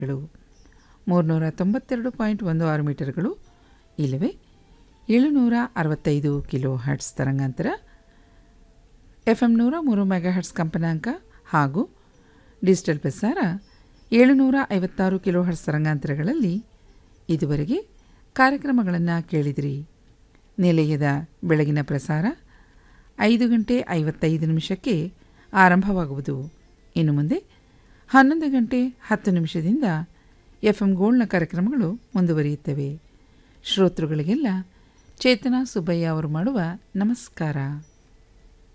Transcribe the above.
ಗಳು ಮೂರುನೂರ ತೊಂಬತ್ತೆರಡು ಪಾಯಿಂಟ್ ಒಂದು ಆರು ಮೀಟರ್ಗಳು ಇಲ್ಲವೇ ಏಳುನೂರ ಅರವತ್ತೈದು ಕಿಲೋ ಹರ್ಟ್ಸ್ ತರಂಗಾಂತರ ಎಫ್ ಎಂ ನೂರ ಮೂರು ಮೆಗಾ ಹರ್ಟ್ಸ್ ಕಂಪನಾಂಕ ಹಾಗೂ ಡಿಜಿಟಲ್ ಪ್ರಸಾರ ಏಳುನೂರ ಐವತ್ತಾರು ಕಿಲೋ ಹರ್ಟ್ಸ್ ತರಂಗಾಂತರಗಳಲ್ಲಿ ಇದುವರೆಗೆ ಕಾರ್ಯಕ್ರಮಗಳನ್ನು ಕೇಳಿದಿರಿ ನಿಲಯದ ಬೆಳಗಿನ ಪ್ರಸಾರ ಐದು ಗಂಟೆ ಐವತ್ತೈದು ನಿಮಿಷಕ್ಕೆ ಆರಂಭವಾಗುವುದು ಇನ್ನು ಮುಂದೆ ಹನ್ನೊಂದು ಗಂಟೆ ಹತ್ತು ನಿಮಿಷದಿಂದ ಎಫ್ ಎಂ ಗೋಲ್ಡ್ನ ಕಾರ್ಯಕ್ರಮಗಳು ಮುಂದುವರಿಯುತ್ತವೆ ಶ್ರೋತೃಗಳಿಗೆಲ್ಲ ಚೇತನಾ ಸುಬ್ಬಯ್ಯ ಅವರು ಮಾಡುವ ನಮಸ್ಕಾರ